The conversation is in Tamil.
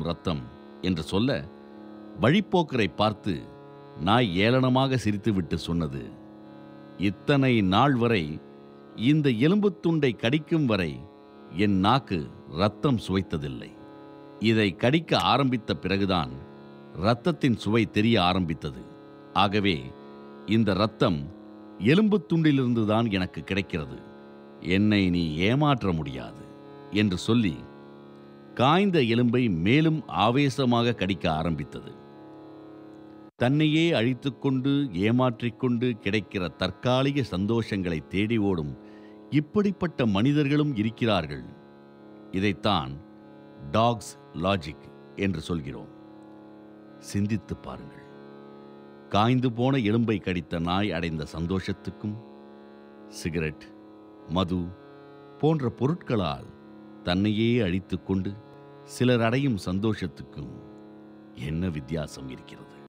ரத்தம் என்று சொல்ல வழிப்போக்கரை பார்த்து நாய் ஏளனமாக சிரித்துவிட்டு சொன்னது இத்தனை நாள் வரை இந்த எலும்புத் துண்டை கடிக்கும் வரை என் நாக்கு ரத்தம் சுவைத்ததில்லை இதை கடிக்க ஆரம்பித்த பிறகுதான் இரத்தத்தின் சுவை தெரிய ஆரம்பித்தது ஆகவே இந்த இரத்தம் எலும்புத் துண்டிலிருந்துதான் எனக்கு கிடைக்கிறது என்னை நீ ஏமாற்ற முடியாது என்று சொல்லி காய்ந்த எலும்பை மேலும் ஆவேசமாக கடிக்க ஆரம்பித்தது தன்னையே அழித்துக்கொண்டு ஏமாற்றிக்கொண்டு கிடைக்கிற தற்காலிக சந்தோஷங்களை தேடி ஓடும் இப்படிப்பட்ட மனிதர்களும் இருக்கிறார்கள் இதைத்தான் டாக்ஸ் லாஜிக் என்று சொல்கிறோம் சிந்தித்துப் பாருங்கள் காய்ந்து போன எலும்பை கடித்த நாய் அடைந்த சந்தோஷத்துக்கும் சிகரெட் மது போன்ற பொருட்களால் தன்னையே அழித்துக்கொண்டு சிலர் அடையும் சந்தோஷத்துக்கும் என்ன வித்தியாசம் இருக்கிறது